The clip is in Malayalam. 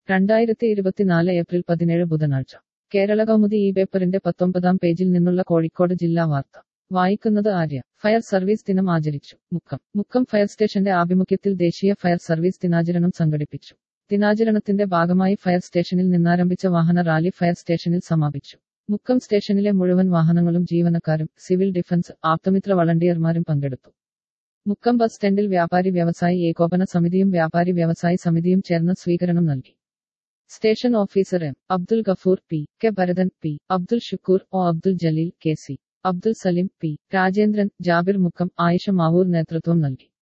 രണ്ടായിരത്തി ഇരുപത്തിനാല് ഏപ്രിൽ പതിനേഴ് ബുധനാഴ്ച കേരള കൗമുദി ഈ പേപ്പറിന്റെ പത്തൊമ്പതാം പേജിൽ നിന്നുള്ള കോഴിക്കോട് ജില്ലാ വാർത്ത വായിക്കുന്നത് ആര്യ ഫയർ സർവീസ് ദിനം ആചരിച്ചു മുക്കം മുക്കം ഫയർ സ്റ്റേഷന്റെ ആഭിമുഖ്യത്തിൽ ദേശീയ ഫയർ സർവീസ് ദിനാചരണം സംഘടിപ്പിച്ചു ദിനാചരണത്തിന്റെ ഭാഗമായി ഫയർ സ്റ്റേഷനിൽ നിന്നാരംഭിച്ച വാഹന റാലി ഫയർ സ്റ്റേഷനിൽ സമാപിച്ചു മുക്കം സ്റ്റേഷനിലെ മുഴുവൻ വാഹനങ്ങളും ജീവനക്കാരും സിവിൽ ഡിഫൻസ് ആപ്തമിത്ര വളണ്ടിയർമാരും പങ്കെടുത്തു മുക്കം ബസ് സ്റ്റാൻഡിൽ വ്യാപാരി വ്യവസായി ഏകോപന സമിതിയും വ്യാപാരി വ്യവസായി സമിതിയും ചേർന്ന് സ്വീകരണം നൽകി station officer M Abdul Gafoor P K Bharathan P Abdul Shukoor O Abdul Jaleel K C Abdul Salim P Rajendran Jabir Mukkam Ayisha Mavoor നേതൃത്വം നൽകി